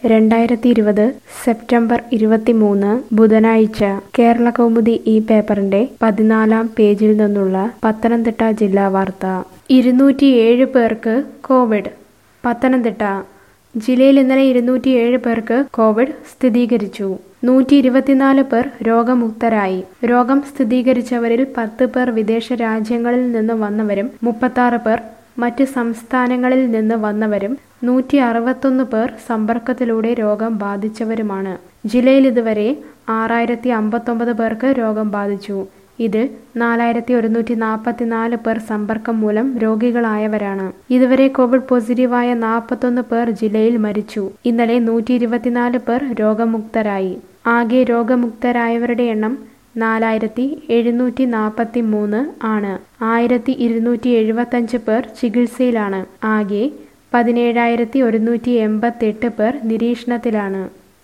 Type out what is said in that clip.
രണ്ടായിരത്തി ഇരുപത് സെപ്റ്റംബർ ഇരുപത്തിമൂന്ന് ബുധനാഴ്ച കേരള കൗമുദി ഈ പേപ്പറിന്റെ പതിനാലാം പേജിൽ നിന്നുള്ള പത്തനംതിട്ട ജില്ലാ വാർത്ത ഇരുന്നൂറ്റിയേഴ് പേർക്ക് കോവിഡ് പത്തനംതിട്ട ജില്ലയിൽ ഇന്നലെ ഇരുന്നൂറ്റിയേഴ് പേർക്ക് കോവിഡ് സ്ഥിരീകരിച്ചു നൂറ്റി ഇരുപത്തിനാല് പേർ രോഗമുക്തരായി രോഗം സ്ഥിരീകരിച്ചവരിൽ പത്ത് പേർ വിദേശ രാജ്യങ്ങളിൽ നിന്ന് വന്നവരും മുപ്പത്താറ് പേർ മറ്റ് സംസ്ഥാനങ്ങളിൽ നിന്ന് വന്നവരും നൂറ്റി അറുപത്തൊന്ന് പേർ സമ്പർക്കത്തിലൂടെ രോഗം ബാധിച്ചവരുമാണ് ജില്ലയിൽ ഇതുവരെ ആറായിരത്തി അമ്പത്തൊമ്പത് പേർക്ക് രോഗം ബാധിച്ചു ഇതിൽ നാലായിരത്തി ഒരുന്നൂറ്റി നാൽപ്പത്തിനാല് പേർ സമ്പർക്കം മൂലം രോഗികളായവരാണ് ഇതുവരെ കോവിഡ് പോസിറ്റീവായ നാൽപ്പത്തൊന്ന് പേർ ജില്ലയിൽ മരിച്ചു ഇന്നലെ നൂറ്റി ഇരുപത്തിനാല് പേർ രോഗമുക്തരായി ആകെ രോഗമുക്തരായവരുടെ എണ്ണം നാലായിരത്തി എഴുന്നൂറ്റി നാൽപ്പത്തി മൂന്ന് ആണ് ആയിരത്തി ഇരുന്നൂറ്റി എഴുപത്തഞ്ച് പേർ ചികിത്സയിലാണ് ആകെ പതിനേഴായിരത്തി ഒരുന്നൂറ്റി എൺപത്തെട്ട് പേർ നിരീക്ഷണത്തിലാണ്